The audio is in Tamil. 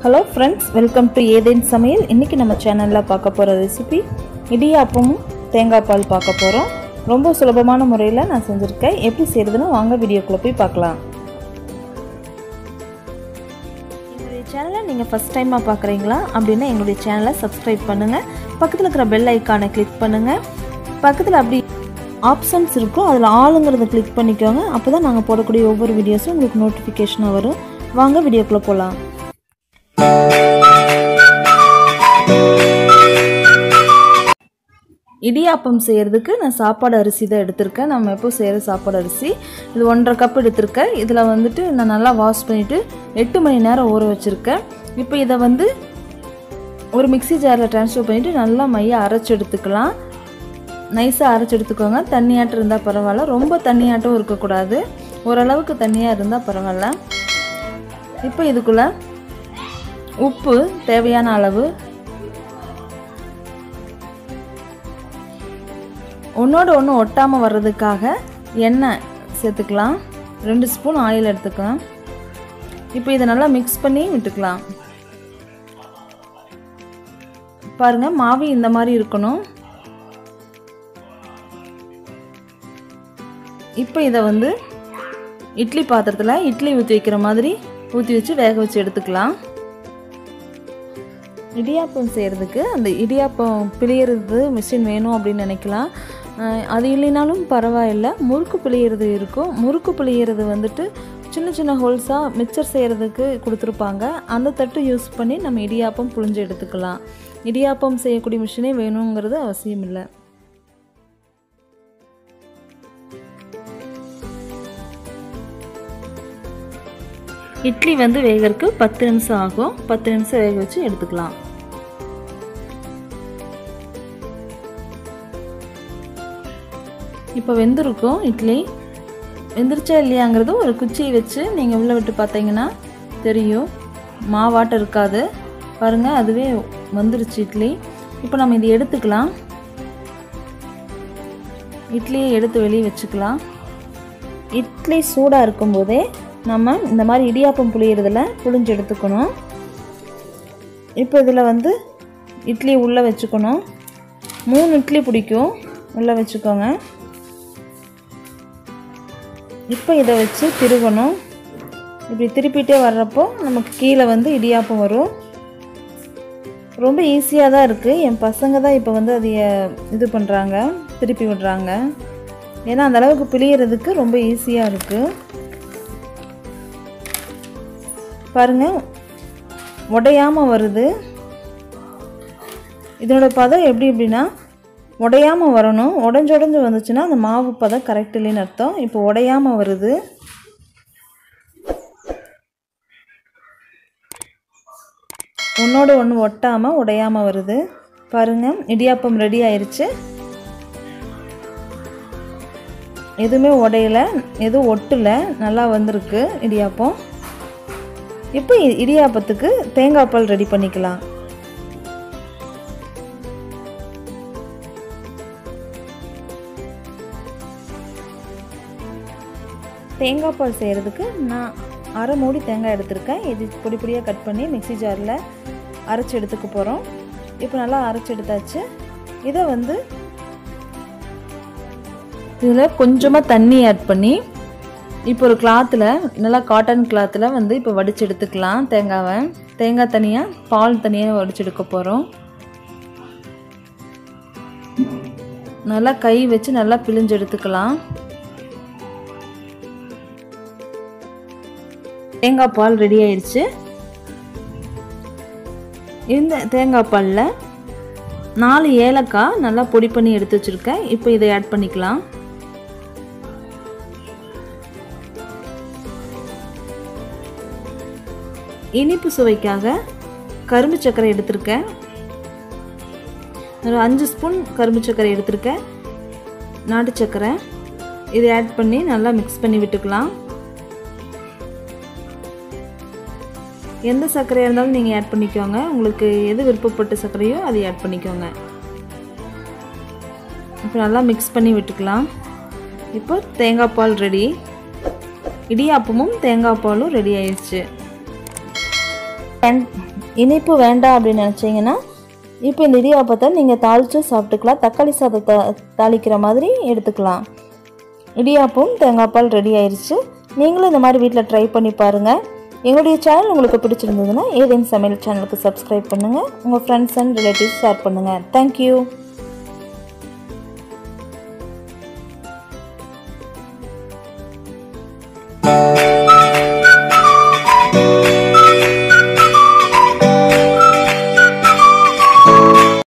hello friends welcome to Eden சமையல் இன்றைக்கி நம்ம சேனலில் பார்க்க போகிற ரெசிபி இடியாப்பமும் தேங்காய் பால் பார்க்க போகிறோம் ரொம்ப சுலபமான முறையில் நான் செஞ்சுருக்கேன் எப்படி செய்கிறதுன்னு வாங்க வீடியோக்குள்ளே போய் பார்க்கலாம் எங்களுடைய சேனலை நீங்கள் ஃபஸ்ட் டைமாக பார்க்குறீங்களா அப்படின்னா எங்களுடைய சேனலை சப்ஸ்கிரைப் பண்ணுங்கள் பக்கத்தில் இருக்கிற பெல் ஐக்கானை கிளிக் பண்ணுங்கள் பக்கத்தில் அப்படி ஆப்ஷன்ஸ் இருக்கும் அதில் ஆளுங்கிறத கிளிக் பண்ணிக்கோங்க அப்போ தான் நாங்கள் போடக்கூடிய ஒவ்வொரு வீடியோஸும் உங்களுக்கு நோட்டிஃபிகேஷனாக வரும் வாங்க வீடியோக்குள்ளே போகலாம் இடியாப்பம் செய்கிறதுக்கு நான் சாப்பாடு அரிசி தான் எடுத்திருக்கேன் நம்ம எப்போ செய்கிற சாப்பாடு அரிசி இது ஒன்றரை கப் எடுத்திருக்கேன் இதில் வந்துட்டு நான் நல்லா வாஷ் பண்ணிவிட்டு எட்டு மணி நேரம் ஊற வச்சுருக்கேன் இப்போ இதை வந்து ஒரு மிக்சி ஜாரில் ட்ரான்ஸ்ஃபர் பண்ணிவிட்டு நல்லா மைய அரைச்சி எடுத்துக்கலாம் நைஸாக அரைச்சி எடுத்துக்கோங்க தண்ணியாட்டம் இருந்தால் பரவாயில்ல ரொம்ப தண்ணியாட்டம் இருக்கக்கூடாது ஓரளவுக்கு தண்ணியாக இருந்தால் பரவாயில்ல இப்போ இதுக்குள்ளே உப்பு தேவையான அளவு ஒன்றோட ஒன்று ஒட்டாமல் வர்றதுக்காக எண்ணெய் சேர்த்துக்கலாம் ரெண்டு ஸ்பூன் ஆயில் எடுத்துக்கலாம் இப்போ இதை நல்லா மிக்ஸ் பண்ணி விட்டுக்கலாம் பாருங்கள் மாவு இந்த மாதிரி இருக்கணும் இப்போ இதை வந்து இட்லி பாத்திரத்தில் இட்லி ஊற்றி வைக்கிற மாதிரி ஊற்றி வச்சு வேக வச்சு எடுத்துக்கலாம் இடியாப்பம் செய்கிறதுக்கு அந்த இடியாப்பம் பிழியறது மிஷின் வேணும் அப்படின்னு நினைக்கலாம் அது இல்லைனாலும் பரவாயில்ல முறுக்கு பிழியறது இருக்கும் முறுக்கு பிழியறது வந்துட்டு சின்ன சின்ன ஹோல்ஸாக மிக்சர் செய்கிறதுக்கு கொடுத்துருப்பாங்க அந்த தட்டு யூஸ் பண்ணி நம்ம இடியாப்பம் புழிஞ்சு எடுத்துக்கலாம் இடியாப்பம் செய்யக்கூடிய மிஷினே வேணுங்கிறது அவசியம் இல்லை இட்லி வந்து வேகிறதுக்கு பத்து நிமிஷம் ஆகும் பத்து நிமிஷம் வேக வச்சு எடுத்துக்கலாம் இப்போ வெந்திருக்கும் இட்லி வெந்துருச்சா இல்லையாங்கிறது ஒரு குச்சியை வச்சு நீங்கள் உள்ளே விட்டு பார்த்தீங்கன்னா தெரியும் மாவாட்டம் இருக்காது பாருங்கள் அதுவே வந்துருச்சு இட்லி இப்போ நம்ம இதை எடுத்துக்கலாம் இட்லியை எடுத்து வெளியே வச்சுக்கலாம் இட்லி சூடாக இருக்கும்போதே நம்ம இந்த மாதிரி இடியாப்பம் புளியறதுல புளிஞ்சு எடுத்துக்கணும் இப்போ இதில் வந்து இட்லி உள்ளே வச்சுக்கணும் மூணு இட்லி பிடிக்கும் உள்ளே வச்சுக்கோங்க இப்போ இதை வச்சு திருகணும் இப்படி திருப்பிட்டே வர்றப்போ நமக்கு கீழே வந்து இடியாப்பம் வரும் ரொம்ப ஈஸியாக தான் இருக்குது என் பசங்க தான் இப்போ வந்து அதை இது பண்ணுறாங்க திருப்பி விடுறாங்க ஏன்னா அந்த அளவுக்கு பிழியறதுக்கு ரொம்ப ஈஸியாக இருக்குது பாருங்க உடையாமல் வருது இதனோட பதம் எப்படி எப்படின்னா உடையாமல் வரணும் உடஞ்சு உடஞ்சி வந்துச்சுன்னா அந்த மாவு பதம் கரெக்ட் இல்லைன்னு அர்த்தம் இப்போ உடையாமல் வருது ஒன்றோட ஒன்று ஒட்டாமல் உடையாமல் வருது பாருங்கள் இடியாப்பம் ரெடி ஆயிடுச்சு எதுவுமே உடையல எதுவும் ஒட்டலை நல்லா வந்திருக்கு இடியாப்பம் இப்போ இடியாப்பத்துக்கு தேங்காய் பால் ரெடி பண்ணிக்கலாம் தேங்காய் பால் செய்கிறதுக்கு நான் அரை மூடி தேங்காய் எடுத்திருக்கேன் இது பொடி பொடியாக கட் பண்ணி மிக்சி ஜாரில் அரைச்சி எடுத்துக்க போகிறோம் இப்போ நல்லா அரைச்சி எடுத்தாச்சு இதை வந்து இதில் கொஞ்சமாக தண்ணி ஆட் பண்ணி இப்போ ஒரு கிளாத்தில் நல்லா காட்டன் கிளாத்தில் வந்து இப்போ வடித்து எடுத்துக்கலாம் தேங்காவை தேங்காய் தனியாக பால் தனியாக வடித்து எடுக்க போகிறோம் நல்லா கை வச்சு நல்லா பிழிஞ்சு எடுத்துக்கலாம் தேங்காய் பால் ரெடி ஆயிடுச்சு இந்த தேங்காய் பாலில் நாலு ஏலக்காய் நல்லா பொடி பண்ணி எடுத்து வச்சுருக்கேன் இப்போ இதை ஆட் பண்ணிக்கலாம் இனிப்பு சுவைக்காக கரும்பு சர்க்கரை எடுத்திருக்கேன் ஒரு அஞ்சு ஸ்பூன் கரும்பு சர்க்கரை எடுத்திருக்கேன் நாட்டு சர்க்கரை இதை ஆட் பண்ணி நல்லா மிக்ஸ் பண்ணி விட்டுக்கலாம் எந்த சர்க்கரையாக இருந்தாலும் நீங்கள் ஆட் பண்ணிக்கோங்க உங்களுக்கு எது விருப்பப்பட்ட சர்க்கரையோ அதை ஆட் பண்ணிக்கோங்க இப்போ நல்லா மிக்ஸ் பண்ணி விட்டுக்கலாம் இப்போ தேங்காய் பால் ரெடி இடியாப்பமும் தேங்காய் பாலும் ரெடி ஆயிடுச்சு வேண்- இனிப்பு வேண்டாம் அப்படின்னு நினச்சிங்கன்னா இப்போ இந்த இடியாப்பத்தை நீங்கள் தாளிச்சும் சாப்பிட்டுக்கலாம் தக்காளி சாதத்தை தாளிக்கிற மாதிரி எடுத்துக்கலாம் இடியாப்பம் தேங்காய் பால் ரெடி ஆயிருச்சு நீங்களும் இந்த மாதிரி வீட்டில் ட்ரை பண்ணி பாருங்கள் எங்களுடைய சேனல் உங்களுக்கு பிடிச்சிருந்ததுன்னா ஏதேன் சமையல் சேனலுக்கு சப்ஸ்கிரைப் பண்ணுங்கள் உங்கள் ஃப்ரெண்ட்ஸ் அண்ட் ரிலேட்டிவ்ஸ் ஷேர் பண்ணுங்கள் தேங்க்யூ